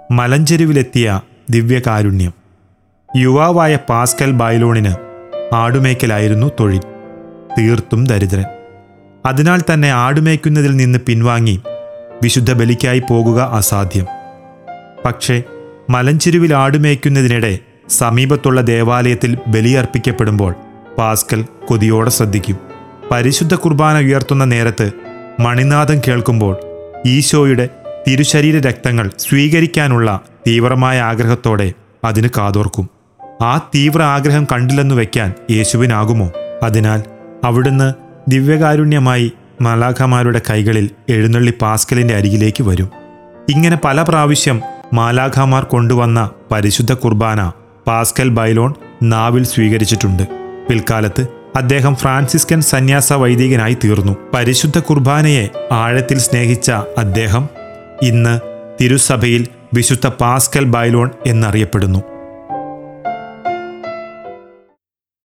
മലഞ്ചെരുവിലെത്തിയ ദിവ്യകാരുണ്യം യുവാവായ പാസ്കൽ ബൈലോണിന് ആടുമേക്കലായിരുന്നു തൊഴിൽ തീർത്തും ദരിദ്രൻ അതിനാൽ തന്നെ ആടുമേക്കുന്നതിൽ നിന്ന് പിൻവാങ്ങി വിശുദ്ധ ബലിക്കായി പോകുക അസാധ്യം പക്ഷേ മലഞ്ചെരുവിൽ ആടുമേയ്ക്കുന്നതിനിടെ സമീപത്തുള്ള ദേവാലയത്തിൽ ബലിയർപ്പിക്കപ്പെടുമ്പോൾ പാസ്കൽ കൊതിയോടെ ശ്രദ്ധിക്കും പരിശുദ്ധ കുർബാന ഉയർത്തുന്ന നേരത്ത് മണിനാഥം കേൾക്കുമ്പോൾ ഈശോയുടെ തിരുശരീര രക്തങ്ങൾ സ്വീകരിക്കാനുള്ള തീവ്രമായ ആഗ്രഹത്തോടെ അതിന് കാതോർക്കും ആ തീവ്ര ആഗ്രഹം കണ്ടില്ലെന്നു വയ്ക്കാൻ യേശുവിനാകുമോ അതിനാൽ അവിടുന്ന് ദിവ്യകാരുണ്യമായി മാലാഖമാരുടെ കൈകളിൽ എഴുന്നള്ളി പാസ്കലിന്റെ അരികിലേക്ക് വരും ഇങ്ങനെ പല പ്രാവശ്യം മാലാഖമാർ കൊണ്ടുവന്ന പരിശുദ്ധ കുർബാന പാസ്കൽ ബൈലോൺ നാവിൽ സ്വീകരിച്ചിട്ടുണ്ട് പിൽക്കാലത്ത് അദ്ദേഹം ഫ്രാൻസിസ്കൻ സന്യാസ വൈദികനായി തീർന്നു പരിശുദ്ധ കുർബാനയെ ആഴത്തിൽ സ്നേഹിച്ച അദ്ദേഹം ഇന്ന് തിരുസഭയിൽ വിശുദ്ധ പാസ്കൽ ബൈലോൺ എന്നറിയപ്പെടുന്നു